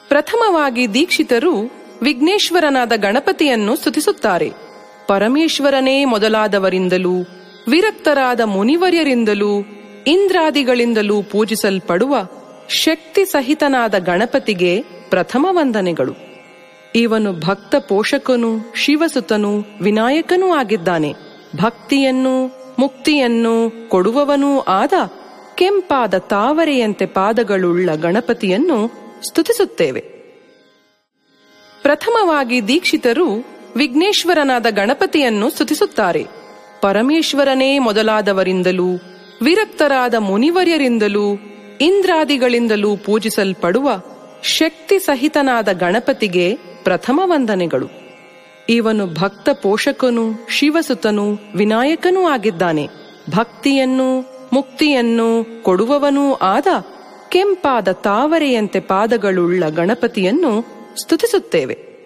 ಪ್ರಥಮವಾಗಿ ದೀಕ್ಷಿತರು ವಿಘ್ನೇಶ್ವರನಾದ ಗಣಪತಿಯನ್ನು ಸ್ತುತಿಸುತ್ತಾರೆ ಪರಮೇಶ್ವರನೇ ಮೊದಲಾದವರಿಂದಲೂ ವಿರಕ್ತರಾದ ಮುನಿವರ್ಯರಿಂದಲೂ ಇಂದ್ರಾದಿಗಳಿಂದಲೂ ಪೂಜಿಸಲ್ಪಡುವ ಶಕ್ತಿ ಸಹಿತನಾದ ಗಣಪತಿಗೆ ಪ್ರಥಮ ವಂದನೆಗಳು ಇವನು ಭಕ್ತ ಪೋಷಕನು ಶಿವಸುತನು ವಿನಾಯಕನೂ ಆಗಿದ್ದಾನೆ ಭಕ್ತಿಯನ್ನು ಮುಕ್ತಿಯನ್ನು ಕೊಡುವವನೂ ಆದ ಕೆಂಪಾದ ತಾವರೆಯಂತೆ ಪಾದಗಳುಳ್ಳ ಗಣಪತಿಯನ್ನು ಸ್ತುತಿಸುತ್ತೇವೆ ಪ್ರಥಮವಾಗಿ ದೀಕ್ಷಿತರು ವಿಘ್ನೇಶ್ವರನಾದ ಗಣಪತಿಯನ್ನು ಸ್ತುತಿಸುತ್ತಾರೆ ಪರಮೇಶ್ವರನೇ ಮೊದಲಾದವರಿಂದಲೂ ವಿರಕ್ತರಾದ ಮುನಿವರ್ಯರಿಂದಲೂ ಇಂದ್ರಾದಿಗಳಿಂದಲೂ ಪೂಜಿಸಲ್ಪಡುವ ಶಕ್ತಿ ಸಹಿತನಾದ ಗಣಪತಿಗೆ ಪ್ರಥಮ ವಂದನೆಗಳು ಇವನು ಭಕ್ತ ಪೋಷಕನು ಶಿವಸುತನು ವಿನಾಯಕನೂ ಆಗಿದ್ದಾನೆ ಭಕ್ತಿಯನ್ನು ಮುಕ್ತಿಯನ್ನು ಕೊಡುವವನೂ ಆದ ಕೆಂಪಾದ ತಾವರೆಯಂತೆ ಪಾದಗಳುಳ್ಳ ಗಣಪತಿಯನ್ನು ಸ್ತುತಿಸುತ್ತೇವೆ